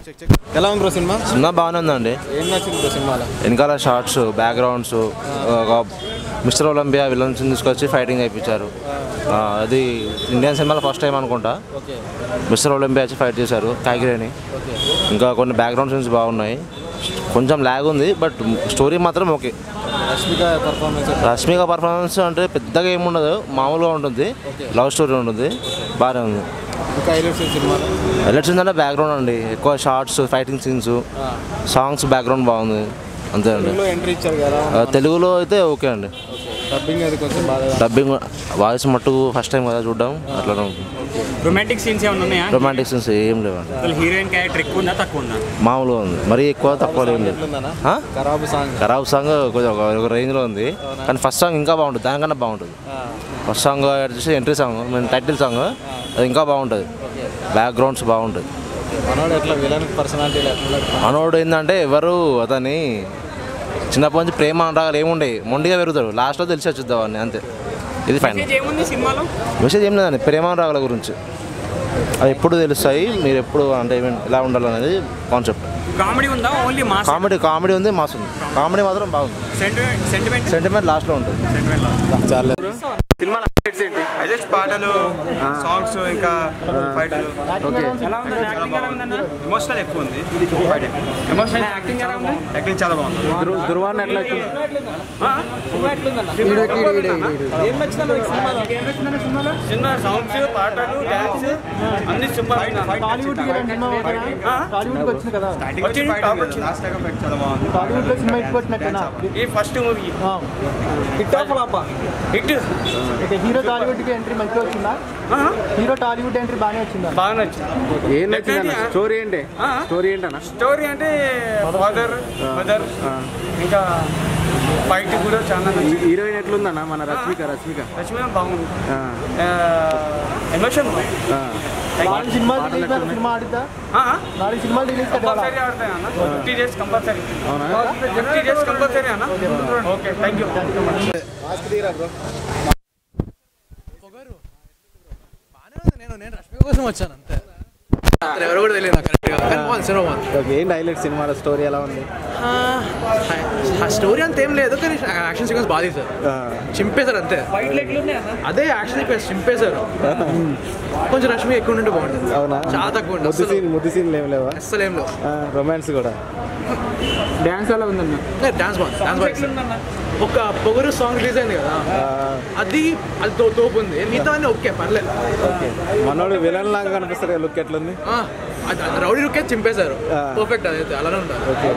ఎలా ఉంది bro cinema cinema బాగానే ఉందండి ఏం నచ్చింది బ్రో సినిమాలో వెనకాల షార్ట్స్ బ్యాక్గ్రౌండ్స్ ఒక మిస్టర్ ఒలింపియా విలన్స్ తీసుకొచ్చి ఫైటింగ్ అయిపించారు ఆ, అది ఇండియన్ సినిమాలో ఫస్ట్ టైం అనుకుంటా ఓకే మిస్టర్ ఒలింపియా వచ్చి ఫైట్ చేశారు కాకిరేని ఓకే ఇంకా కొన్ని బ్యాక్గ్రౌండ్ సీన్స్ బాగున్నాయి కొంచెం ల్యాగ్ ఉంది బట్ స్టోరీ మాత్రం okay Rashmika performance Rashmika performance అంటే పెద్దగా ఏముండదు మామూలుగా ఉంటుంది లవ్ స్టోరీ ఉంటుంది బాగానే ఉంది ఇంకా హైలైట్స్ సినిమాలో హైలైట్స్ ఏంటంటే బ్యాక్గ్రౌండ్ అండి ఎక్కువ shots fighting scenes songs background బాగుంది అంతే అండి తెలుగులో ఎంట్రీ ఇచ్చారు కదా ఆ, తెలుగులో అయితే ఓకే అండి డబ్బింగ్ అది కొంచెం బాగా డబ్బింగ్ వాయిస్ మట్టుకు ఫస్ట్ టైం కదా చూడడం అట్లా రొమాంటిక్ సీన్స్ ఏమైనా ఉన్నాయా రొమాంటిక్ సీన్స్ ఏం లేవండి అసలు హీరోయిన్ క్యారెక్టర్ ఎక్కువ ఉందా తక్కువ ఉందా మామూలుగా ఉంది మరీ ఎక్కువ తక్కువ ఏం లేదు ఎట్లుందన్నా ఆ? ఖరాబ్ సాంగ్ ఖరాబ్ సాంగ్ కొంచెం ఒక- ఒక రేంజ్లో ఉంది కానీ ఫస్ట్ సాంగ్ ఇంకా బాగుంటుంది దానికన్నా బాగుంటుంది ఫస్ట్ సాంగ్ వచ్చేసి entry song mean title song అది ఇంకా బాగుంటుంది బ్యాక్గ్రౌండ్స్ బాగుంటుంది మనోడు ఎట్లా విలన్ పర్సనాలిటీ ఎట్లా మనోడు ఏంటంటే ఎవరు అతని చిన్నప్పటి నుంచి ప్రేమ అనురాగాలు ఏముండే మొండిగా పెరుగుతాడు లాస్ట్లో తెలిసి వచ్చిద్దాం వాడిని అంతే ఇది ఫైనల్ మెసేజ్ ఏముంది సినిమాలో మెసేజ్ ఏం లేదండి ప్రేమ అనురాగాల గురించి అవి ఎప్పుడు తెలుస్తాయి మీరు ఎప్పుడు అంటే I mean ఎలా ఉండాలనేది కాన్సెప్ట్ కామెడీ ఉందా ఓన్లీ మాస్ కామెడీ కామెడీ ఉంది మాస్ ఉంది కామెడీ మాత్రం బాగుంది సెంటిమెంట్ సెంటిమెంట్ సెంటిమెంట్ లాస్ట్లో ఉంటుంది చాలా హైలైట్స్ పాటలు సాంగ్స్ ఇంకా ఫైట్లు ఎలా ఉంది యాక్టింగ్ ఎలా ఉందన్న ఎమోషనల్ ఎక్కువ ఉంది ఎమోషనల్ యాక్టింగ్ ఎలా ఉంది యాక్టింగ్ చాలా బాగుంది దుర్వాన్ ఎట్లా సినిమా సాంగ్స్ పాటలు డాన్స్ అన్ని సూపర్ స్టార్టింగ్ టాప్ వచ్చింది లాస్ట్ దాకా ఫైట్ చాలా బాగుంది ఈ ఫస్ట్ మూవీ హిట్ ఆఫ్ ఫ్లాపా హిట్ హీరో టాలీవుడ్ కి ఎంట్రీ మంచిగా వచ్చిందా హీరో టాలీవుడ్ ఎంట్రీ బాగానే వచ్చిందా బాగా నచ్చింది ఏం నచ్చిందన్న స్టోరీ ఏంటి స్టోరీ ఏంటన్నా స్టోరీ అంటే ఫాదర్ మదర్ ఇంకా ఫైట్ కూడా చాలా నచ్చింది హీరోయిన్ ఎట్లుందన్న మన రష్మిక రష్మిక లక్ష్మీ బాగుంది ఆ, ఎమోషన్ ఆ. నాలుగు సినిమాలు రిలీజ్ అయిన సినిమా ఆడిద్దా నాలుగు సినిమాలు రిలీజ్ కంపల్సరీ ఆడతాయి అన్న ఫిఫ్టీ డేస్ కంపల్సరీ అవునా ఫిఫ్టీ డేస్ కంపల్సరీ అన్న ఓకే థ్యాంక్ యూ నేను నేను రష్మి కోసం వచ్చాను అంతే ఎవరు కూడా తెలియదు నాకు కరెక్ట్గా కానీ బాగుంది సినిమా బాగుంది ఓకే ఏంటి హైలైట్ సినిమాలో స్టోరీ ఎలా ఉంది ఆ, ఆ స్టోరీ అంత ఏం లేదు కానీ యాక్షన్ సీక్వెన్స్ బాగా తీశారు ఆ, చింపేశారు అంతే అదే యాక్షన్ సీక్వెన్స్ చింపేశారు కొంచెం రష్మి ఎక్కువ ఉంటే బాగుంటుంది అవునా చాలా తక్కువ ఉంటుంది ముద్దు అసలు సీన్ ముద్దు సీన్లు ఏం లేవా అస్సలు ఏం లేవు రొమాన్స్ కూడా డ్యాన్స్ ఎలా ఉందన్న డాన్స్ బాగుంది డాన్స్ బాగుంది ఒక పొగరు సాంగ్ రిలీజ్ అయింది కదా ఆ, అది అది తో- తోపు ఉంది మిగతా అన్నీ ఓకే పర్లేదు ఓకే మనోడు విలన్ లాగా కనిపిస్తారు లుక్ ఎట్లుంది ఆ, అది- అది రౌడీ లుక్కే చింపేశారు ఆ. పర్ఫెక్ట్ అదైతే అలానే ఉండాలి ఓకే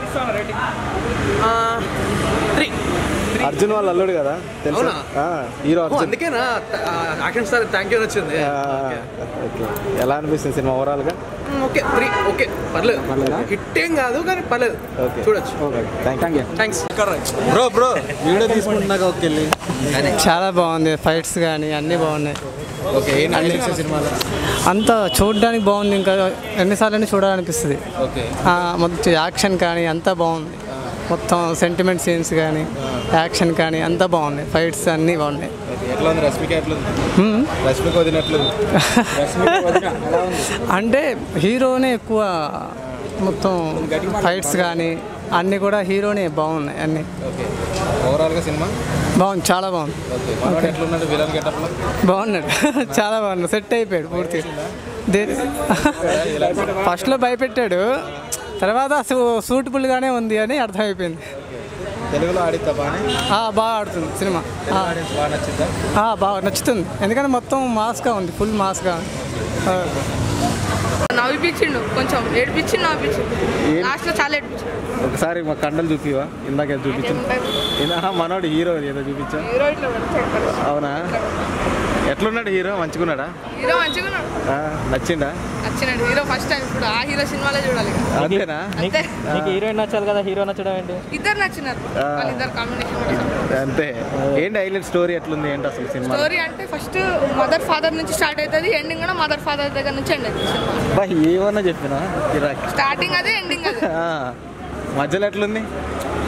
త్రీ అర్జున్ వాళ్ళ అల్లుడు కదా తెలుసు అవునా? హీరో ఓ, అర్జున్ అందుకేనా యాక్షన్ స్టార్ థ్యాంక్ యూ అని వచ్చింది ఆ, ఓకే ఎలా అనిపిస్తుంది సినిమా ఓవరాల్ గా మ్, ఓకే త్రీ ఓకే పర్లేదు హిట్ ఏం కాదు కానీ పర్లేదు ఓకే చూడొచ్చు thank you thanks bro bro video తీసుకుంటున్నాక ఓకే వెళ్ళి చాలా బాగుంది ఫైట్స్ కానీ అన్నీ బాగున్నాయి ఓకే ఏం హైలైట్స్ సినిమాలో అంత చూడడానికి బాగుంది ఇంకా ఎన్నిసార్లు చూడాలనిపిస్తుంది ఓకే ఆ, మొత్తం యాక్షన్ కానీ అంతా బాగుంది మొత్తం సెంటిమెంట్ సీన్స్ కానీ యాక్షన్ కానీ అంతా బాగున్నాయి ఫైట్స్ అన్నీ బాగున్నాయి ఓకే ఎట్లా ఉంది రష్మిక ఎట్లా ఉంది హ్మ్. రష్మిక వదినట్లుంది రష్మిక వదిన ఎలా ఉంది అంటే హీరోనే ఎక్కువ మొత్తం ఫైట్స్ కానీ అన్నీ కూడా హీరోనే బాగున్నాయి అన్నీ ఓకే ఓవరాల్ గా సినిమా బాగుంది చాలా బాగుంది ఓకే మనోడు ఎట్లున్నాడు విలన్ గెటప్ లో బాగున్నాడు చాలా బాగున్నాడు సెట్ అయిపోయాడు పూర్తిగా దే ఫస్ట్లో భయపెట్టాడు తర్వాత అసలు సూటబుల్గానే ఉంది అని అర్థమైపోయింది తెలుగులో ఆడిద్దా బాగానే ఆ, బాగా ఆడుతుంది సినిమా ఆ, ఆడియన్స్ బాగా నచ్చిందా ఆ, బాగా నచ్చుతుంది ఎందుకంటే మొత్తం మాస్గా ఉంది ఫుల్ మాస్గా ఉంది ఆ. నవ్విపించిండు కొంచెం ఏడిపించి నవ్విపించిండు లాస్ట్ లో చాలా ఏడిపించిండు ఒకసారి మా కండలు చూపివా ఇందాక చూపించు ఇందా మనోడు హీరో ఏదో చూపించా హీరో ఇట్లా పెడతాడు. అవునా ఎట్లున్నాడు హీరో మంచిగున్నాడా హీరో మంచిగా ఉన్నాడు ఆ, నచ్చిండా నచ్చినాడు హీరో ఫస్ట్ టైం ఇప్పుడు ఆ హీరో సినిమాలో చూడాలి ఇక. అంతేనా అంతే నీకు హీరోయిన్ నచ్చాలి కదా హీరో నచ్చడం ఏంటి ఇద్దరు నచ్చినారు వాళ్ళిద్దరు కాంబినేషన్ అంతే ఏంటి హైలైట్ స్టోరీ ఎట్లుంది ఏంటి అసలు సినిమా స్టోరీ అంటే ఫస్ట్ మదర్ ఫాదర్ నుంచి స్టార్ట్ అవుతుంది ఎండింగ్ కూడా మదర్ ఫాదర్ దగ్గర నుంచి ఎండ్ అవుతుంది సినిమా బా ఏమన్నా చెప్పినా గిరాకీ స్టార్టింగ్ అదే ఎండింగ్ అదే ఆ, మధ్యలో ఎట్లుంది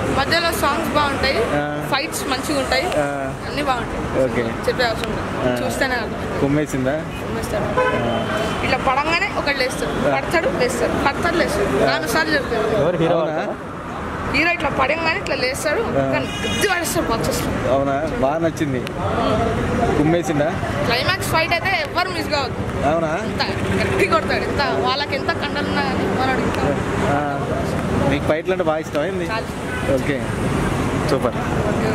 మధ్యలో సాంగ్స్ బాగుంటాయి ఆ. ఫైట్స్ మంచిగా ఉంటాయి ఆ, అన్నీ బాగుంటాయి ఓకే చెప్పే అవసరం లేదు చూస్తేనే అర్థం. కుమ్మేసిందా ఉమ్మేస్తాడు ఇట్లా పడంగానే ఒకటి లేస్తాడు పడతాడు లేస్తాడు పడతాడు లేస్తాడు నాలుగు సార్లు చెప్తాడు అవునా హీరో ఇట్లా పడంగానే ఇట్లా లేస్తాడు కానీ గద్ది పడేస్తాడు బాక్సెస్ అవునా బాగా నచ్చింది కుమ్మేసిందా క్లైమాక్స్ ఫైట్ అయితే ఎవ్వరు మిస్ కావద్దు అవునా ఎంత గట్టి కొడతాడు ఎంత వాళ్ళకి ఎంత కండలున్నా కానీ మనోడు ఇంకా ఆ, నీకు ఫైట్లు అంటే బాగా ఇష్టమైంది చాలా ఓకే సూపర్